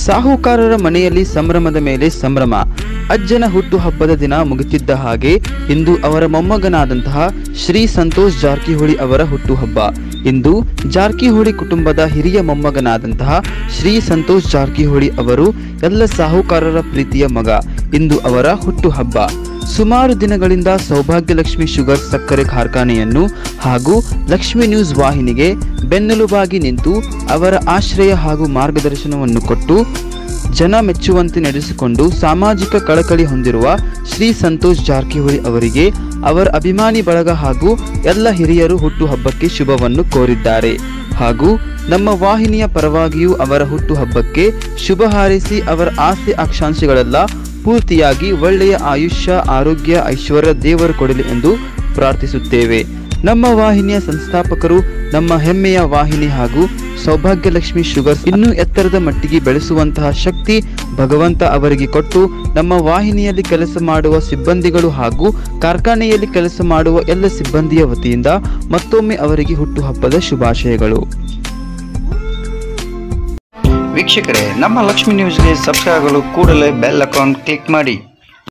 ಸಾಹುಕಾರರ ಮನೆಯಲ್ಲಿ ಸಂಭ್ರಮದ ಮೇಲೆ ಸಂಭ್ರಮ ಅಜ್ಜನ ಹುಟ್ಟು ಹಬ್ಬದ ದಿನ ಮುಗಿತಿದ್ದ ಹಾಗೆ ಇಂದು ಅವರ ಮೊಮ್ಮಗನಾದಂತಹ ಶ್ರೀ ಸಂತೋಷ್ ಜಾರಕಿಹೊಳಿ ಅವರ ಹುಟ್ಟುಹಬ್ಬ ಇಂದು ಜಾರಕಿಹೊಳಿ ಕುಟುಂಬದ ಹಿರಿಯ ಮೊಮ್ಮಗನಾದಂತಹ ಶ್ರೀ ಸಂತೋಷ್ ಜಾರಕಿಹೊಳಿ ಅವರು ಎಲ್ಲ ಸಾಹುಕಾರರ ಪ್ರೀತಿಯ ಮಗ ಇಂದು ಅವರ ಹುಟ್ಟುಹಬ್ಬ ಸುಮಾರು ದಿನಗಳಿಂದ ಸೌಭಾಗ್ಯಲಕ್ಷ್ಮಿ ಶುಗರ್ ಸಕ್ಕರೆ ಕಾರ್ಖಾನೆಯನ್ನು ಹಾಗೂ ಲಕ್ಷ್ಮಿ ನ್ಯೂಸ್ ವಾಹಿನಿಗೆ ಬೆನ್ನೆಲುಬಾಗಿ ನಿಂತು ಅವರ ಆಶ್ರಯ ಹಾಗೂ ಮಾರ್ಗದರ್ಶನವನ್ನು ಕೊಟ್ಟು ಜನ ಮೆಚ್ಚುವಂತೆ ನಡೆಸಿಕೊಂಡು ಸಾಮಾಜಿಕ ಕಳಕಳಿ ಹೊಂದಿರುವ ಶ್ರೀ ಸಂತೋಷ್ ಜಾರಕಿಹೊಳಿ ಅವರಿಗೆ ಅವರ ಅಭಿಮಾನಿ ಬಳಗ ಹಾಗೂ ಎಲ್ಲ ಹಿರಿಯರು ಹುಟ್ಟುಹಬ್ಬಕ್ಕೆ ಶುಭವನ್ನು ಕೋರಿದ್ದಾರೆ ಹಾಗೂ ನಮ್ಮ ವಾಹಿನಿಯ ಪರವಾಗಿಯೂ ಅವರ ಹುಟ್ಟುಹಬ್ಬಕ್ಕೆ ಶುಭ ಹಾರೈಸಿ ಅವರ ಆಸೆ ಆಕಾಂಕ್ಷೆಗಳೆಲ್ಲ ಪೂರ್ತಿಯಾಗಿ ಒಳ್ಳೆಯ ಆಯುಷ್ಯ ಆರೋಗ್ಯ ಐಶ್ವರ್ಯ ದೇವರು ಕೊಡಲಿ ಎಂದು ಪ್ರಾರ್ಥಿಸುತ್ತೇವೆ ನಮ್ಮ ವಾಹಿನಿಯ ಸಂಸ್ಥಾಪಕರು ನಮ್ಮ ಹೆಮ್ಮೆಯ ವಾಹಿನಿ ಹಾಗೂ ಸೌಭಾಗ್ಯಲಕ್ಷ್ಮಿ ಶುಗರ್ಸ್ ಇನ್ನೂ ಎತ್ತರದ ಮಟ್ಟಿಗೆ ಬೆಳೆಸುವಂತಹ ಶಕ್ತಿ ಭಗವಂತ ಅವರಿಗೆ ಕೊಟ್ಟು ನಮ್ಮ ವಾಹಿನಿಯಲ್ಲಿ ಕೆಲಸ ಮಾಡುವ ಸಿಬ್ಬಂದಿಗಳು ಹಾಗೂ ಕಾರ್ಖಾನೆಯಲ್ಲಿ ಕೆಲಸ ಮಾಡುವ ಎಲ್ಲ ಸಿಬ್ಬಂದಿಯ ವತಿಯಿಂದ ಮತ್ತೊಮ್ಮೆ ಅವರಿಗೆ ಹುಟ್ಟುಹಬ್ಬದ ಶುಭಾಶಯಗಳು ವೀಕ್ಷಕರೇ ನಮ್ಮ ಲಕ್ಷ್ಮಿ ನ್ಯೂಸ್ಗೆ ಸಬ್ಸ್ಕ್ರೈಬ್ ಆಗಲು ಕೂಡಲೇ ಬೆಲ್ ಅಕೌಂಟ್ ಕ್ಲಿಕ್ ಮಾಡಿ